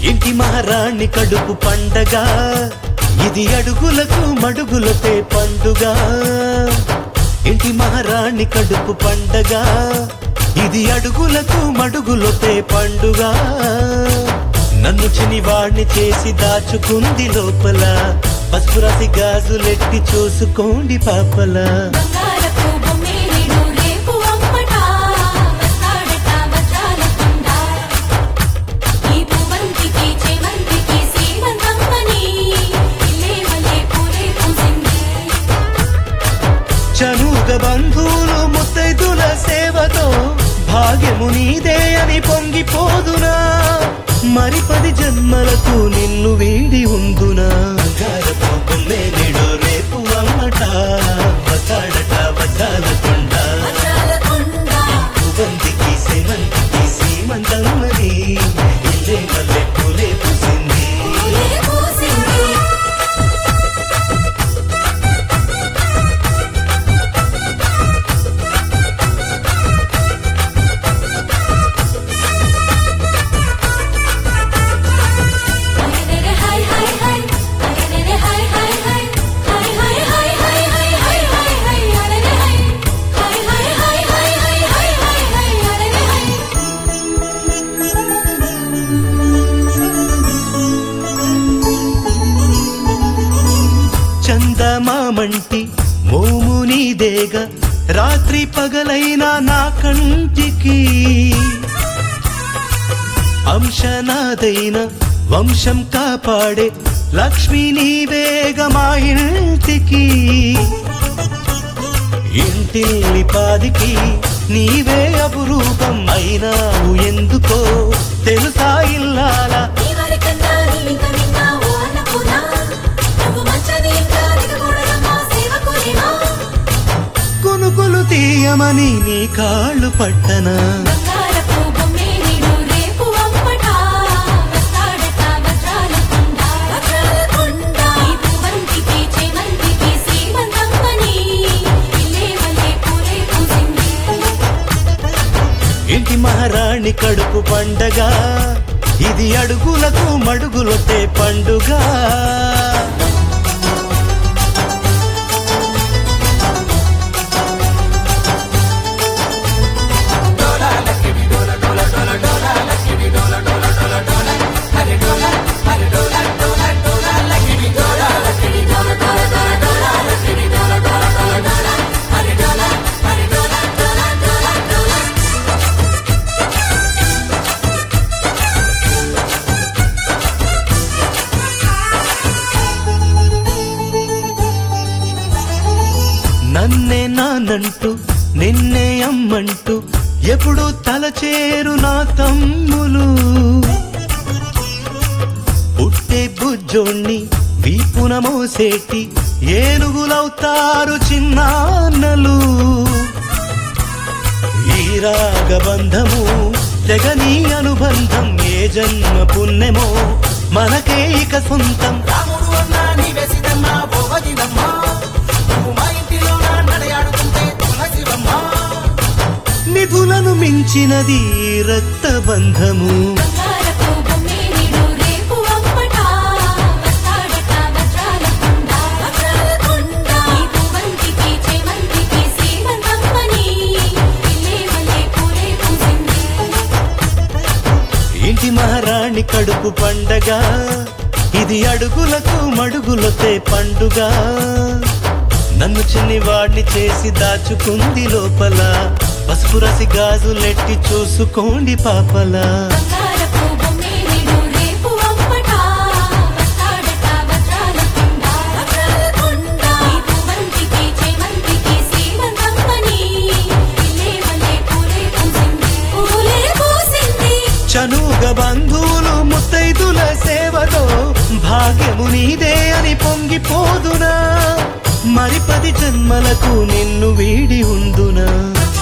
ఇంటి మహారాణి కడుపు పండగ ఇది అడుగులకు మడుగులపే పండుగ ఇంటి మహారాణి కడుపు పండగ ఇది అడుగులకు మడుగులపే పండుగ నన్ను చినివాణ్ణి చేసి దాచుకుంది లోపల పసుపు రాసి గాజులెట్టి చూసుకోండి పాపలా బంగారపు బొమ్మేలిడు రేపు అమ్మట వస్తాడట వజ్రాల కొండ ఈ పువ్వంతికి చేమంతికి సీమంతమ్మని ఇల్లే వలే పూలే పూసింది చనుగ బంధువులు ముత్తైదుల సేవతో భాగ్యము నీదే అని పొంగిపోదునా మరి పది జన్మలకు నిన్ను వీడి ఉందునా బంగారపు బొమ్మేలిడు రేపు అమ్మట వస్తాడట వజ్రాల కొండ వజ్రాల కొండ పువ్వంతికి సేమంతికి సీమంతమ్మని ఇల్లే మల్లె పూలే పూసింది పూలే పూసింది అరెరెరె హై హై హై అరెరెరె హై హై హై హై హై హై హై హై హై హై హై అరెరె హై హై హై హై హై హై హై హై హై అరెరె హై చందమామంటి మోము నీదేగ రాత్రి పగలైనా నా కంటికి అంశనాదైన వంశం కాపాడే లక్ష్మి నీవేగ మా ఇంటికి ఇంటిల్లి పాదికి నీవే అపురూపం అయినావు ఎందుకో తెలుసా ఇల్లాలా నీవరికన్నా నీవింక విన్నావు అన్నపూర్ణ. నువ్వు మంచని ఇంకా దిగకూడదమ్మా సేవకునివా. కొనుకొలు తీయమని నీ కాళ్ళు పట్టనా బంగారపు బొమ్మేలిడు రేపు అమ్మట. వస్తాడట వజ్రాల కొండ. వజ్రాల కొండ. ఈ పువ్వంతికి చేమంతికి సీమంతమ్మని ఇల్లే వలే పూలే పూసింది. ఇంటి మహారాణి కడుపు పండగ ఇది అడుగులకు మడుగులొట్టే పండుగ నన్నే నానంటూ నిన్నే అమ్మంటూ ఎప్పుడు తలచేరు నా తమ్ములు పుట్టే బుజ్జోణ్ణి వీపున మోసేటి ఏనుగులవుతారు చిన్నాన్నలు ఈ రాగబంధము తెగని అనుబంధం ఏ జన్మ పుణ్యమో మనకే ఇక సొంతం రాముడు అన్నా నీవే సీతమ్మ భోగదినమ్మ నువ్వు మా ఇంటిలో నడయాడుతుంటే తులసివమ్మ నిధులను మించినది ఈ రక్తబంధము బంగారపు బొమ్మేలిడు రేపు అమ్మట. వస్తాడట వజ్రాల కొండ. వజ్రాల కొండ. ఈ పువ్వంతికి చేమంతికి సీమంతమ్మని ఇల్లే వలే పూలే పూసింది. ఇంటి మహారాణి కడుపు పండగ ఇది అడుగులకు మడుగులతే పండుగ నన్ను చిన్నివాడిని చేసి దాచుకుంది లోపల పసుపు రసి గాజులెట్టి చూసుకోండి పాపలా బంగారపు బొమ్మేలిడు రేపు అమ్మట. వస్తాడట వజ్రాల కొండ. వజ్రాల కొండ. ఈ పువ్వంతికి చేమంతికి సీమంతమ్మని ఇల్లే వలే పూలే పూసింది. పూలే పూసింది చనుగ బంధువులు ముత్తైదుల సేవతో భాగ్యము నీదే అని పొంగిపోదునా మరి పది జన్మలకు నిన్ను వీడి ఉందునా